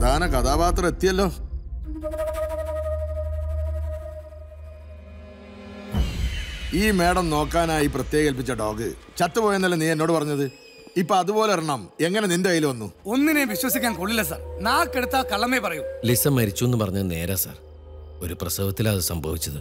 പ്രധാന കഥാപാത്രം എത്തിയല്ലോ ഈ മേഡം നോക്കാനായി പ്രത്യേക ഏൽപ്പിച്ച ഡോഗ് ചത്തുപോയെന്നല്ലേ നീ എന്നോട് പറഞ്ഞത് ഇപ്പൊ അതുപോലെ ഒരെണ്ണം എങ്ങനെ നിന്റെ കയ്യിൽ വന്നു ഒന്നിനെ വിശ്വസിക്കാൻ കൊള്ളില്ല സാർ നാക്കെടുത്താ കള്ളമേ പറയൂ ലിസ മരിച്ചു എന്ന് പറഞ്ഞത് നേരാ സാർ ഒരു പ്രസവത്തിലാണ് അത് സംഭവിച്ചത്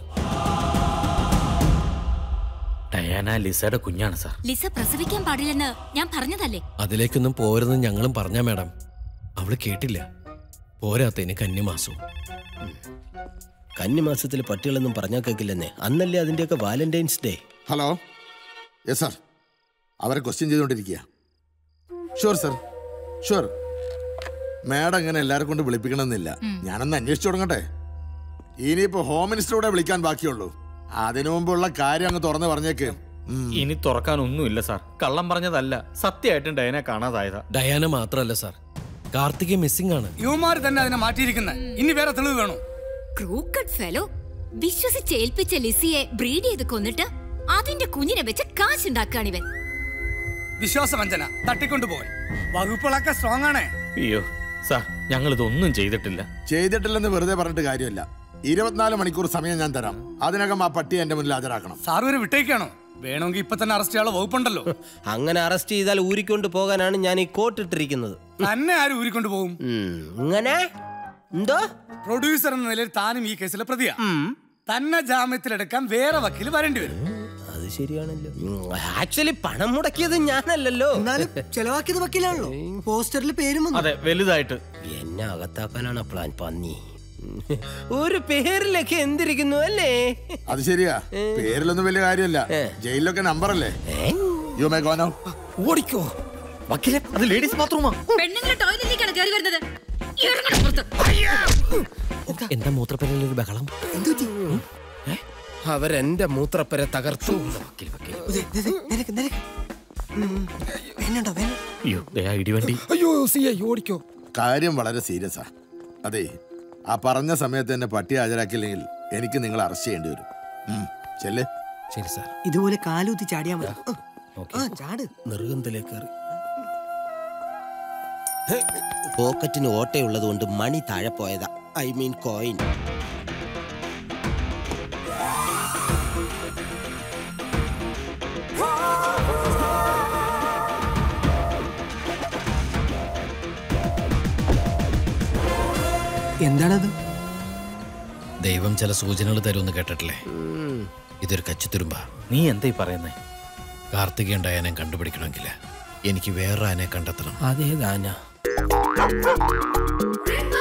ഡയാന ലിസയുടെ കുഞ്ഞാണ് സാർ ലിസ പ്രസവിക്കാൻ പാടില്ലെന്ന് ഞാൻ പറഞ്ഞതല്ലേ അതിലേക്കൊന്നും പോരുതെന്ന് ഞങ്ങളും പറഞ്ഞ മാഡം അവള് കേട്ടില്ല പോരാത്തതിന് കന്നിമാസവും കന്നിമാസത്തിൽ പട്ടികളൊന്നും പറഞ്ഞാൽ കേൾക്കില്ലെന്നേ അന്നല്ലേ അതിന്റെയൊക്കെ Valentine's Day hello yes sir അവരെ ക്വസ്റ്റ്യൻ ചെയ്തുകൊണ്ടിരിക്കുക ഷുവർ സർ ഷുവർ മാഡം ഇങ്ങനെ എല്ലാവരും കൊണ്ട് വിളിപ്പിക്കണമെന്നില്ല ഞാനൊന്ന് അന്വേഷിച്ചു തുടങ്ങട്ടെ ഇനിയിപ്പോ ഹോം മിനിസ്റ്ററൂടെ വിളിക്കാൻ ബാക്കിയുള്ളൂ അതിനു മുമ്പുള്ള കാര്യം അങ്ങ് തുറന്ന് പറഞ്ഞേക്ക് ഉം. ഇനി തുറക്കാനൊന്നുമില്ല സാർ കള്ളം പറഞ്ഞതല്ല സത്യമായിട്ടും ഡയനെ കാണാതായതാ ഡയാന മാത്രമല്ല സാർ കാർത്തിക മിസ്സിംഗ് ആണ് യുവമാർ തന്നെ അതിനെ മാറ്റിയിരിക്കുന്നത് ഇനി വേറെ തെളിവ് വേണോ ക്രൂക്കഡ് ഫെലോ വിശ്വസിച്ചേൽപ്പിച്ച ലിസിയെ ബ്രീഡ് ചെയ്ത് കൊന്നിട്ട് അതിന്റെ കുഞ്ഞിനെ വെച്ച് കാശുണ്ടാക്കാണിവൻ വിശ്വാസവഞ്ചന തട്ടിക്കൊണ്ടുപോകൻ വകുപ്പുകളൊക്കെ സ്ട്രോങ് ആണേ അയ്യോ സാർ ഞങ്ങൾ ഇതൊന്നും ചെയ്തിട്ടില്ല ചെയ്തിട്ടില്ലെന്ന് വെറുതെ പറഞ്ഞിട്ട് കാര്യമില്ല ഇരുപത്തിനാല് മണിക്കൂർ സമയം ഞാൻ തരാം അതിനകം ആ പട്ടിയെ എന്റെ മുന്നിൽ ഹാജരാക്കണം സാർ ഒരു വിട്ടേക്കാണോ വേണമെങ്കിൽ ഇപ്പൊ തന്നെ അറസ്റ്റ് ചെയ്യാനുള്ള വകുപ്പുണ്ടല്ലോ അങ്ങനെ അറസ്റ്റ് ചെയ്താൽ ഊരിക്കൊണ്ട് പോകാനാണ് ഞാൻ ഈ കോട്ട് ഇട്ടിരിക്കുന്നത് തന്നെ ആരും ഊരിക്കൊണ്ട് പോകും ഉം, ഇങ്ങനെ എന്തോ പ്രൊഡ്യൂസർ എന്ന നിലയിൽ താനും ഈ കേസിലെ പ്രതിയാ തന്നെ ജാമ്യത്തിലെടുക്കാൻ വേറെ വക്കീൽ വരേണ്ടി വരും അത് ശരിയാണല്ലോ ആക്ച്വലി പണം മുടക്കിയത് ഞാനല്ലല്ലോ എന്നാലും ചെലവാക്കിയത് വക്കീലാണല്ലോ പോസ്റ്ററിൽ പേരും വന്നു അതെ വലുതായിട്ട് എന്നെ അകത്താക്കാനാണ് പ്ലാൻ പന്നി ഒരു പേരിലൊക്കെ എന്തിരിക്കുന്നു അല്ലേ അത് ശരിയാ പേരിലൊന്നും വലിയ കാര്യമല്ല ജയിലിലൊക്കെ നമ്പർ അല്ലേ യു മേ ഗോനോ ഓടിക്കോ വക്കീലെ അത് ലേഡീസ് ബാത്റൂമാ പെണ്ണുങ്ങളെ ടോയ്ലറ്റിലേക്കാണ് കയറി വരുന്നത് ഇറങ്ങണം പുറത്ത്. എന്താ മൂത്രപ്പരയിൽ ഒരു ബഹളം അവരെന്റെ മൂത്രപ്പര തകർത്തു ദേ, ദേ, ദേ, നിനക്ക്, നിനക്ക്. ഉം. വേനുണ്ടോ വേന അയ്യോ ദയാ ഇടിവണ്ടി അയ്യോ സി ഐ ഓടിക്കോ കാര്യം വളരെ സീരിയസാ അതെ ആ പറഞ്ഞ സമയത്ത് എന്നെ പട്ടി ഹാജരാക്കിയില്ലെങ്കിൽ എനിക്ക് നിങ്ങളെ അറസ്റ്റ് ചെയ്യേണ്ടി വരും ഉം, ചെല്ല് ശരി സാർ ഇതുപോലെ കാലൂത്തി ചാടിയാ മതി ആ ചാട് നെറുകന്തലേക്ക് കയറി പോക്കറ്റിന് ഓട്ടയുള്ളത് കൊണ്ട് മണി താഴെ പോയതാ ഐ മീൻ കോയിൻ എന്താണത് ദൈവം ചില സൂചനകൾ തരുമെന്ന് കേട്ടിട്ടില്ലേ ഇതൊരു കച്ചിത്തുരുമ്പ നീ എന്തായി പറയുന്നേ കാർത്തികേയൻ ഡയാനെ കണ്ടുപിടിക്കണമെങ്കിൽ എനിക്ക് വേറെ ആനെ കണ്ടെത്തണം അതേതാന ആ